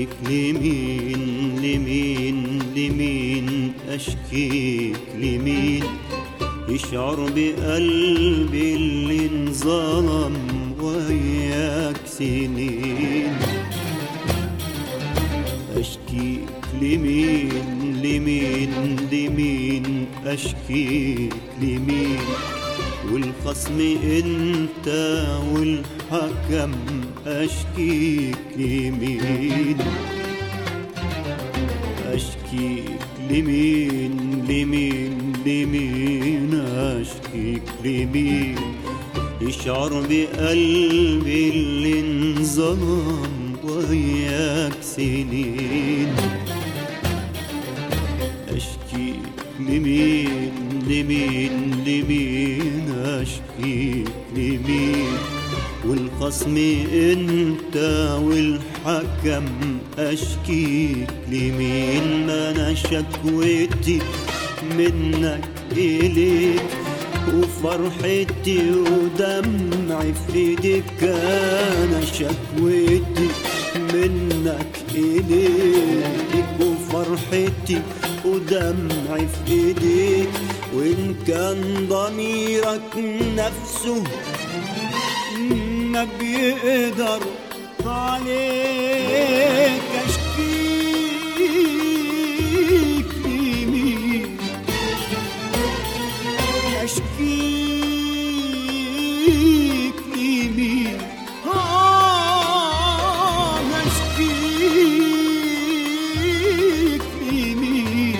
اشكيك لمين لمين لمين اشكيك لمين يشعر بقلبي اللي انظلم وياك سنين اشكيك لمين لمين لمين اشكيك لمين والخصم انت والحكم اشكيك لمين اشكيك لمين لمين لمين اشكيك لمين يشعر بقلبي اللي انظلم وياك سنين اشكيك لمين لمين لمين اشكيك لمين والخصم انت والحكم اشكيك لمين ما انا شكوتي منك اليك وفرحتي ودمعي في ايديك انا شكوتي منك اليك وفرحتي ودمعي في ايديك وان كان ضميرك نفسه ما بيقدر عليك اشكيك لمين اشكيك لمين آه اشكيك لمين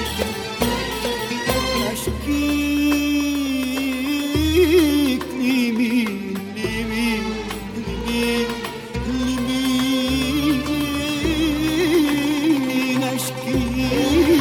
اشكيك لمين لمين لمين لمين اشكيك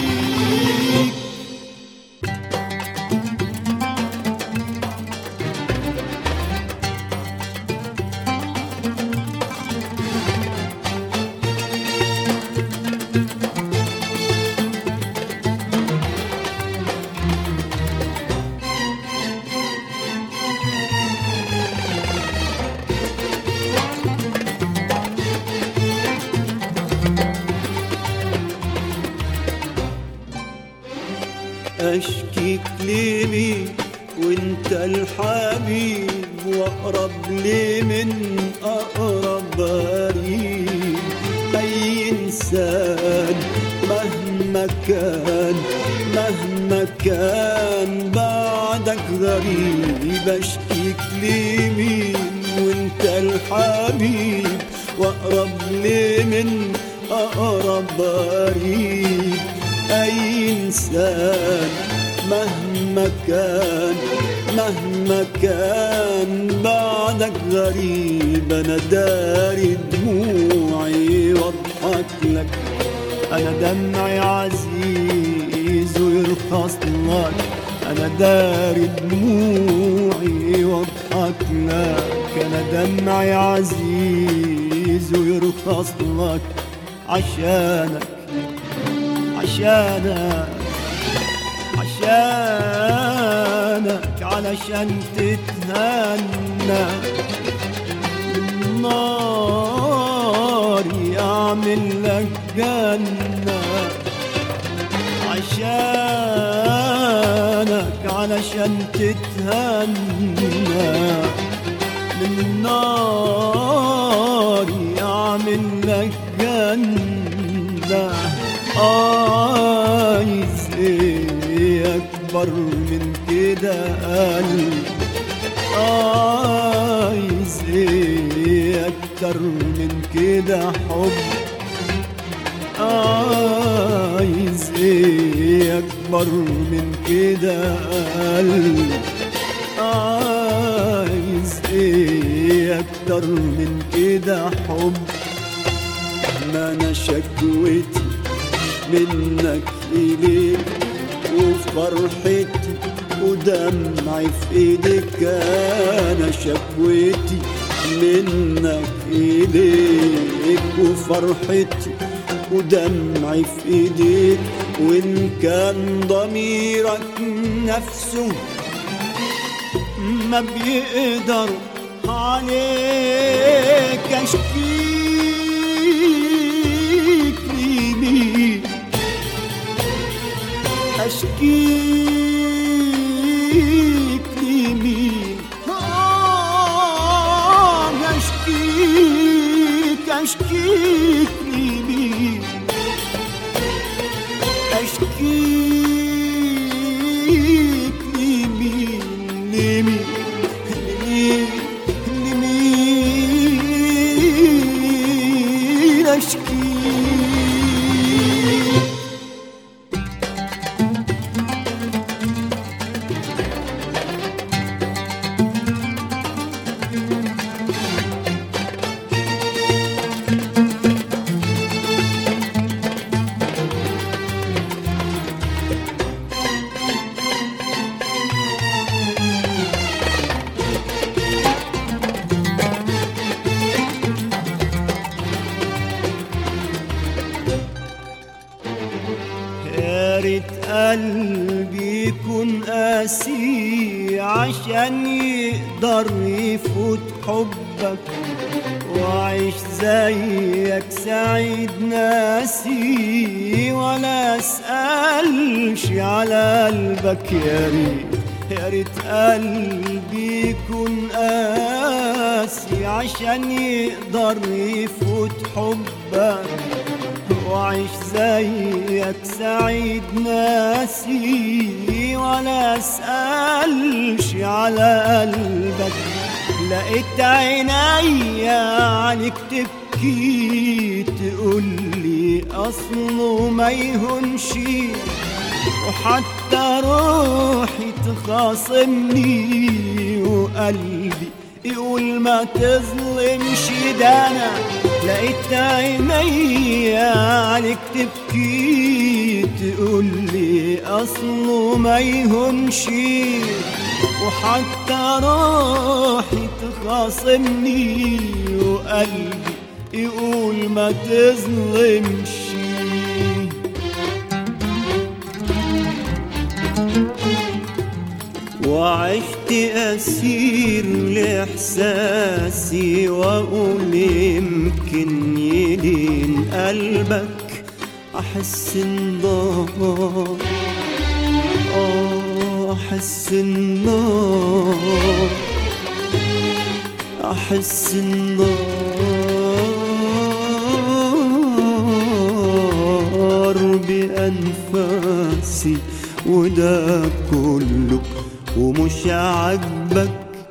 اشكيك لمين وانت الحبيب واقرب لي من اقرب قريب اي انسان مهما كان مهما كان بعدك غريب اشكيك لمين وانت الحبيب واقرب لي من اقرب قريب اي انسان مهما كان مهما كان بعدك غريب انا داري دموعي واضحك لك انا دمعي عزيز ويرخص لك انا داري دموعي واضحك لك انا دمعي عزيز ويرخص لك عشانك عشانك عشانك علشان تتهنى النار يعمل لك جنة عشانك علشان تتهنى النار يعمل لك جنة عايز ايه اكبر من كده قلب عايز ايه اكتر من كده حب عايز ايه اكبر من كده قلب عايز ايه اكتر من كده حب ما انا شكوتي منك إليك وفرحتي ودمعي في ايدك انا شكوتي منك إليك وفرحتي ودمعي في ايديك وان كان ضميرك نفسه ما بيقدر عليك اشكيك اشكيك لمين آه اشكيك اشكيك لمين اشكيك لمين لمين لمين لمين اشكيك يا ريت قلبي يكون قاسي عشان يقدر يفوت حبك وعيش زيك سعيد ناسي ولا اسألش على قلبك يا ريت يا ريت قلبي يكون قاسي عشان يقدر يفوت حبك وعيش زيك سعيد ناسي ولا اسألش على قلبك لقيت عينيا عليك تبكي تقولي اصله ما يهونش وحتى روحي تخاصمني وقلبي يقول ما تظلمش ده انا لقيت عينيا عليك تبكي تقولي اصله ما يهونش وحتى روحي تخاصمني وقلبي يقول ما تظلمش وعشت أسير لإحساسي وأقول يمكن يلين قلبك أحس النار آه أحس النار أحس النار بأنفاسي وده كله ومش عاجبك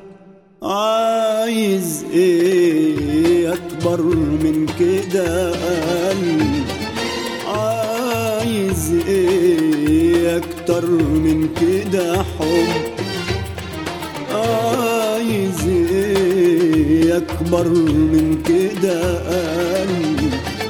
عايز ايه اكبر من كده قلبي عايز ايه اكتر من كده حب عايز ايه اكبر من كده قلبي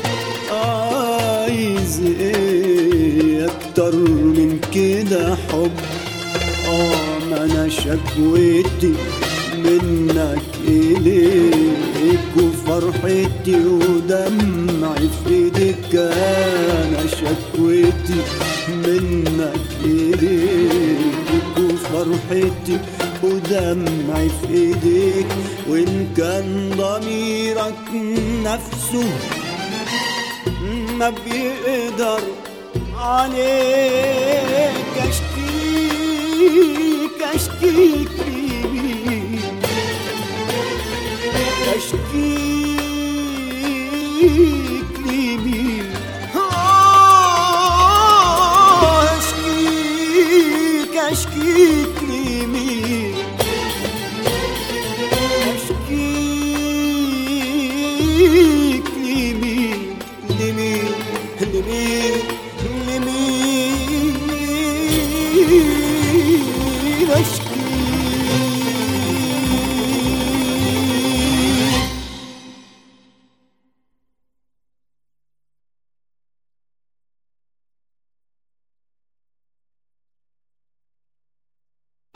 عايز ايه اكتر من كده حب اه ما انا شكوتي منك اليك وفرحتي ودمعي في ايدك انا شكوتي منك اليك وفرحتي ودمعي في ايديك وان كان ضميرك نفسه ما بيقدر عليك اشكيك اشكيك لمين اشكيك لمين آه، اشكيك اشكيك